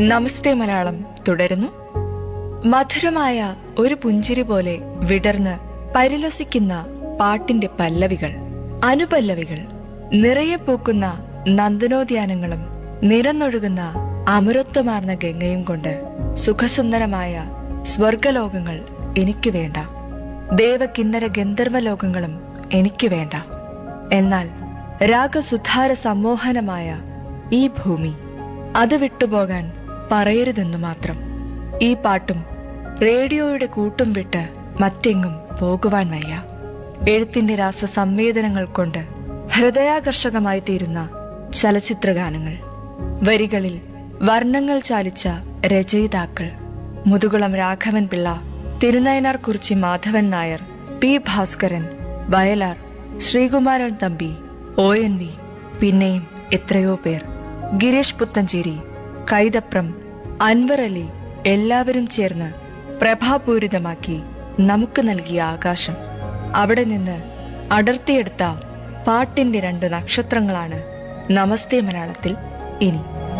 നമസ്തേ മലയാളം തുടരുന്നു മധുരമായ ഒരു പുഞ്ചിരി പോലെ വിടർന്ന് പരിലസിക്കുന്ന പാട്ടിന്റെ പല്ലവികൾ അനുപല്ലവികൾ നിറയെ പൂക്കുന്ന നന്ദനോദ്യാനങ്ങളും നിറന്നൊഴുകുന്ന അമരത്വമാർന്ന ഗംഗയും കൊണ്ട് സുഖസുന്ദരമായ സ്വർഗലോകങ്ങൾ എനിക്ക് വേണ്ട ദേവകിന്നര ഗന്ധർവ ലോകങ്ങളും എനിക്ക് വേണ്ട എന്നാൽ രാഗസുധാര സമ്മോഹനമായ ഈ ഭൂമി അത് വിട്ടുപോകാൻ പറയരുതെന്നു മാത്രം ഈ പാട്ടും റേഡിയോയുടെ കൂട്ടും വിട്ട് മറ്റെങ്ങും പോകുവാൻ വയ്യ എഴുത്തിന്റെ രാസ സംവേദനങ്ങൾ കൊണ്ട് ഹൃദയാകർഷകമായി തീരുന്ന ചലച്ചിത്രഗാനങ്ങൾ വരികളിൽ വർണ്ണങ്ങൾ ചാലിച്ച രചയിതാക്കൾ Muthukulam Raghavan Pillai Thirunayanar Kurichi Madhavan Nair P Bhaskaran Vayalar Sreekumaran Thampi O N V പിന്നെയും എത്രയോ പേർ ഗിരീഷ് പുത്തഞ്ചേരി കൈതപ്രം അൻവർ അലി എല്ലാവരും ചേർന്ന് പ്രഭാപൂരിതമാക്കി നമുക്ക് നൽകിയ ആകാശം അവിടെ നിന്ന് അടർത്തിയെടുത്ത പാട്ടിന്റെ രണ്ട് നക്ഷത്രങ്ങളാണ് നമസ്തേ മലയാളത്തിൽ ഇനി